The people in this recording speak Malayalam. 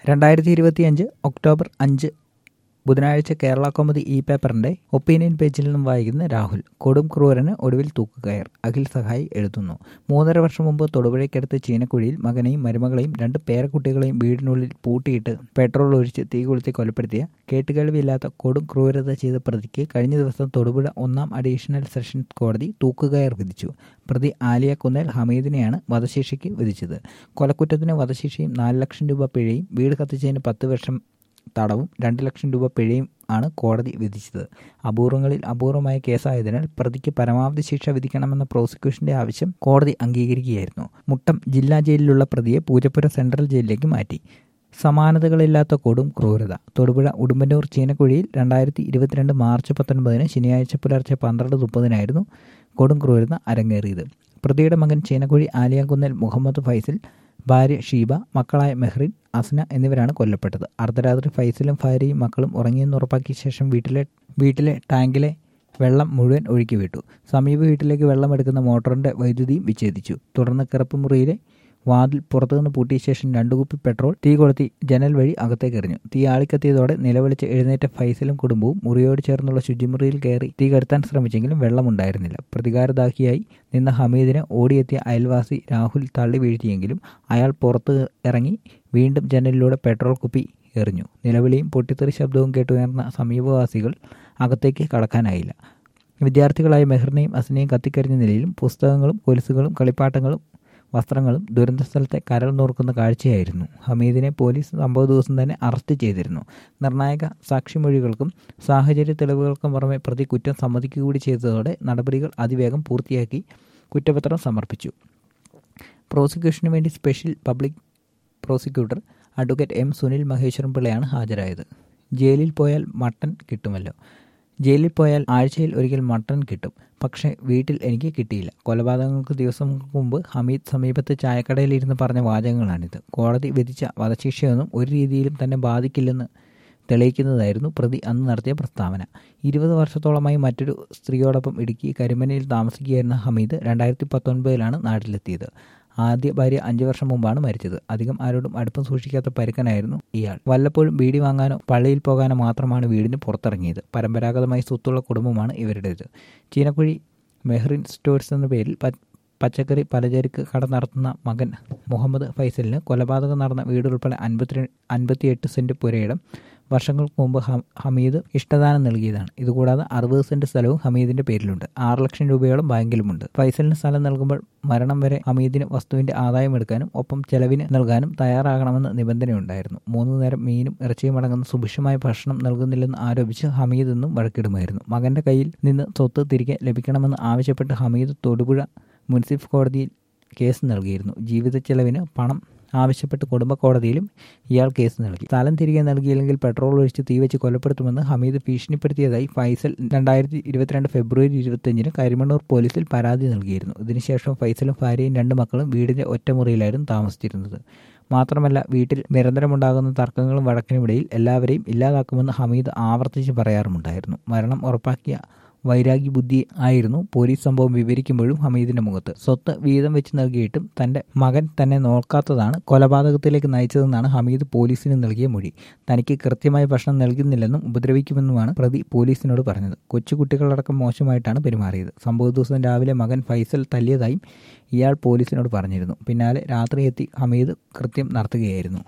രണ്ടായിരത്തി ഇരുപത്തിയഞ്ച് ഒക്ടോബർ അഞ്ച് ബുധനാഴ്ച കേരള കോമഡി ഇ പേപ്പറിന്റെ ഒപ്പീനിയൻ പേജിൽ നിന്നും വായിക്കുന്ന രാഹുൽ കൊടും ക്രൂരന് ഒടുവിൽ തൂക്കുകയർ അഖിൽ സഹായി എഴുതുന്നു മൂന്നര വർഷം മുമ്പ് തൊടുപുഴയ്ക്കടുത്ത് ചീനക്കുഴിയിൽ മകനെയും മരുമകളെയും രണ്ട് പേരക്കുട്ടികളെയും വീടിനുള്ളിൽ പൂട്ടിയിട്ട് പെട്രോൾ ഒഴിച്ച് തീ കൊളുത്തി കൊലപ്പെടുത്തിയ കേട്ടുകേൾവിയില്ലാത്ത കൊടും ക്രൂരത ചെയ്ത പ്രതിക്ക് കഴിഞ്ഞ ദിവസം തൊടുപുഴ ഒന്നാം അഡീഷണൽ സെഷൻസ് കോടതി തൂക്കുകയർ വിധിച്ചു പ്രതി ആലിയ കുന്നേൽ ഹമീദിനെയാണ് വധശിക്ഷയ്ക്ക് വിധിച്ചത് കൊലക്കുറ്റത്തിന് വധശിക്ഷയും നാല് ലക്ഷം രൂപ പിഴയും വീട് കത്തിച്ചതിന് പത്ത് വർഷം തടവും രണ്ട് ലക്ഷം രൂപ പിഴയും ആണ് കോടതി വിധിച്ചത് അപൂർവങ്ങളിൽ അപൂർവമായ കേസായതിനാൽ പ്രതിക്ക് പരമാവധി ശിക്ഷ വിധിക്കണമെന്ന പ്രോസിക്യൂഷന്റെ ആവശ്യം കോടതി അംഗീകരിക്കുകയായിരുന്നു മുട്ടം ജില്ലാ ജയിലിലുള്ള പ്രതിയെ പൂജപ്പുര സെൻട്രൽ ജയിലിലേക്ക് മാറ്റി സമാനതകളില്ലാത്ത കൊടും ക്രൂരത തൊടുപുഴ ഉടുമ്പന്നൂർ ചീനക്കുഴിയിൽ രണ്ടായിരത്തി ഇരുപത്തിരണ്ട് മാർച്ച് പത്തൊൻപതിന് ശനിയാഴ്ച പുലർച്ചെ പന്ത്രണ്ട് മുപ്പതിനായിരുന്നു കൊടും ക്രൂരത അരങ്ങേറിയത് പ്രതിയുടെ മകൻ ചീനക്കുഴി ആലിയാകുന്നൽ മുഹമ്മദ് ഫൈസൽ ഭാര്യ ഷീബ മക്കളായ മെഹ്റിൻ അസ്ന എന്നിവരാണ് കൊല്ലപ്പെട്ടത് അർദ്ധരാത്രി ഫൈസലും ഭാര്യയും മക്കളും ഉറങ്ങിയെന്ന് ഉറപ്പാക്കിയ ശേഷം വീട്ടിലെ വീട്ടിലെ ടാങ്കിലെ വെള്ളം മുഴുവൻ ഒഴുക്കി വിട്ടു സമീപ വീട്ടിലേക്ക് വെള്ളമെടുക്കുന്ന മോട്ടോറിന്റെ വൈദ്യുതിയും വിച്ഛേദിച്ചു തുടർന്ന് കിറപ്പുമുറിയിലെ വാതിൽ പുറത്തുനിന്ന് പൂട്ടിയ ശേഷം രണ്ടു കുപ്പി പെട്രോൾ തീ കൊളുത്തി ജനൽ വഴി അകത്തേക്ക് എറിഞ്ഞു തീ ആളിക്കത്തിയതോടെ നിലവിളിച്ച് എഴുന്നേറ്റ ഫൈസലും കുടുംബവും മുറിയോട് ചേർന്നുള്ള ശുചിമുറിയിൽ കയറി തീ കടത്താൻ ശ്രമിച്ചെങ്കിലും വെള്ളമുണ്ടായിരുന്നില്ല പ്രതികാരദാഹിയായി നിന്ന ഹമീദിനെ ഓടിയെത്തിയ അയൽവാസി രാഹുൽ തള്ളി വീഴ്ത്തിയെങ്കിലും അയാൾ പുറത്ത് ഇറങ്ങി വീണ്ടും ജനലിലൂടെ പെട്രോൾ കുപ്പി എറിഞ്ഞു നിലവിളിയും പൊട്ടിത്തെറി ശബ്ദവും കേട്ടുയർന്ന സമീപവാസികൾ അകത്തേക്ക് കടക്കാനായില്ല വിദ്യാർത്ഥികളായ മെഹറിനെയും അസിനെയും കത്തിക്കരിഞ്ഞ നിലയിലും പുസ്തകങ്ങളും കൊലുസുകളും കളിപ്പാട്ടങ്ങളും വസ്ത്രങ്ങളും ദുരന്ത സ്ഥലത്തെ കരൾ നോർക്കുന്ന കാഴ്ചയായിരുന്നു ഹമീദിനെ പോലീസ് സംഭവ ദിവസം തന്നെ അറസ്റ്റ് ചെയ്തിരുന്നു നിർണായക സാക്ഷിമൊഴികൾക്കും സാഹചര്യ തെളിവുകൾക്കും പുറമെ പ്രതി കുറ്റം സമ്മതിക്കുക കൂടി ചെയ്തതോടെ നടപടികൾ അതിവേഗം പൂർത്തിയാക്കി കുറ്റപത്രം സമർപ്പിച്ചു പ്രോസിക്യൂഷനു വേണ്ടി special public prosecutor advocate M Sunil Maheswaran പിള്ളയാണ് ഹാജരായത് ജയിലിൽ പോയാൽ മട്ടൻ കിട്ടുമല്ലോ ജയിലിൽ പോയാൽ ആഴ്ചയിൽ ഒരിക്കൽ മട്ടൺ കിട്ടും പക്ഷേ വീട്ടിൽ എനിക്ക് കിട്ടിയില്ല കൊലപാതകങ്ങൾക്ക് ദിവസങ്ങൾക്ക് മുമ്പ് ഹമീദ് സമീപത്ത് ചായക്കടയിലിരുന്ന് പറഞ്ഞ വാചകങ്ങളാണിത് കോടതി വിധിച്ച വധശിക്ഷയൊന്നും ഒരു രീതിയിലും തന്നെ ബാധിക്കില്ലെന്ന് തെളിയിക്കുന്നതായിരുന്നു പ്രതി അന്ന് നടത്തിയ പ്രസ്താവന ഇരുപത് വർഷത്തോളമായി മറ്റൊരു സ്ത്രീയോടൊപ്പം ഇടുക്കി കരിമനയിൽ താമസിക്കുകയായിരുന്ന ഹമീദ് രണ്ടായിരത്തി പത്തൊൻപതിലാണ് നാട്ടിലെത്തിയത് ആദ്യ ഭാര്യ അഞ്ചു വർഷം മുമ്പാണ് മരിച്ചത് അധികം ആരോടും അടുപ്പം സൂക്ഷിക്കാത്ത പരുക്കനായിരുന്നു ഇയാൾ വല്ലപ്പോഴും ബീഡി വാങ്ങാനോ പള്ളിയിൽ പോകാനോ മാത്രമാണ് വീടിന് പുറത്തിറങ്ങിയത് പരമ്പരാഗതമായി സ്വത്തുള്ള കുടുംബമാണ് ഇവരുടേത് ചീനക്കുഴി മെഹ്റിൻ സ്റ്റോഴ്സ് എന്ന പേരിൽ പച്ചക്കറി പലചരക്ക് കട നടത്തുന്ന മകൻ മുഹമ്മദ് ഫൈസലിന് കൊലപാതകം നടന്ന വീട് ഉൾപ്പെടെ അൻപത്തി അൻപത്തിയെട്ട് സെന്റ് പുരയിടം വർഷങ്ങൾക്ക് മുമ്പ് ഹമീദ് ഇഷ്ടദാനം നൽകിയതാണ് ഇതുകൂടാതെ അറുപത് സെന്റ് സ്ഥലവും ഹമീദിന്റെ പേരിലുണ്ട് ആറ് ലക്ഷം രൂപയോളം ബാങ്കിലുമുണ്ട് ഫൈസലിന് സ്ഥലം നൽകുമ്പോൾ മരണം വരെ ഹമീദിന് വസ്തുവിന്റെ ആദായം എടുക്കാനും ഒപ്പം ചെലവിന് നൽകാനും തയ്യാറാകണമെന്ന് നിബന്ധനയുണ്ടായിരുന്നു മൂന്നു നേരം മീനും ഇറച്ചിയും അടങ്ങുന്ന സുഭിക്ഷമായ ഭക്ഷണം നൽകുന്നില്ലെന്ന് ആരോപിച്ച് ഹമീദ് എന്നും വഴക്കിടുമായിരുന്നു മകന്റെ കയ്യിൽ നിന്ന് സ്വത്ത് തിരികെ ലഭിക്കണമെന്ന് ആവശ്യപ്പെട്ട് ഹമീദ് തൊടുപുഴ മുനിസിപ്പൽ കോടതിയിൽ കേസ് നൽകിയിരുന്നു ജീവിത ചെലവിന് പണം ആവശ്യപ്പെട്ട് കുടുംബ കോടതിയിലും ഇയാൾ കേസ് നൽകി സ്ഥലം തിരികെ നൽകിയില്ലെങ്കിൽ പെട്രോൾ ഒഴിച്ച് തീവച്ച് കൊലപ്പെടുത്തുമെന്ന് ഹമീദ് ഭീഷണിപ്പെടുത്തിയതായി ഫൈസൽ രണ്ടായിരത്തി ഇരുപത്തിരണ്ട് ഫെബ്രുവരി ഇരുപത്തിയഞ്ചിന് കരിമണ്ണൂർ പോലീസിൽ പരാതി നൽകിയിരുന്നു ഇതിനുശേഷം ഫൈസലും ഭാര്യയും രണ്ട് മക്കളും വീടിന്റെ ഒറ്റമുറിയിലായിരുന്നു താമസിച്ചിരുന്നത് മാത്രമല്ല വീട്ടിൽ നിരന്തരമുണ്ടാകുന്ന തർക്കങ്ങളും വഴക്കിനുമിടയിൽ എല്ലാവരെയും ഇല്ലാതാക്കുമെന്ന് ഹമീദ് ആവർത്തിച്ച് പറയാറുമുണ്ടായിരുന്നു മരണം ഉറപ്പാക്കിയ വൈരാഗ്യ ബുദ്ധി ആയിരുന്നു പോലീസ് സംഭവം വിവരിക്കുമ്പോഴും ഹമീദിന്റെ മുഖത്ത് സ്വത്ത് വീതം വെച്ച് നൽകിയിട്ടും തന്റെ മകൻ തന്നെ നോക്കാത്തതാണ് കൊലപാതകത്തിലേക്ക് നയിച്ചതെന്നാണ് ഹമീദ് പോലീസിന് നൽകിയ മൊഴി തനിക്ക് കൃത്യമായ ഭക്ഷണം നൽകുന്നില്ലെന്നും ഉപദ്രവിക്കുമെന്നുമാണ് പ്രതി പോലീസിനോട് പറഞ്ഞത് കൊച്ചുകുട്ടികളടക്കം മോശമായിട്ടാണ് പെരുമാറിയത് സംഭവ ദിവസം രാവിലെ മകൻ ഫൈസൽ തല്ലിയതായും ഇയാൾ പോലീസിനോട് പറഞ്ഞിരുന്നു പിന്നാലെ രാത്രി എത്തി ഹമീദ് കൃത്യം നടത്തുകയായിരുന്നു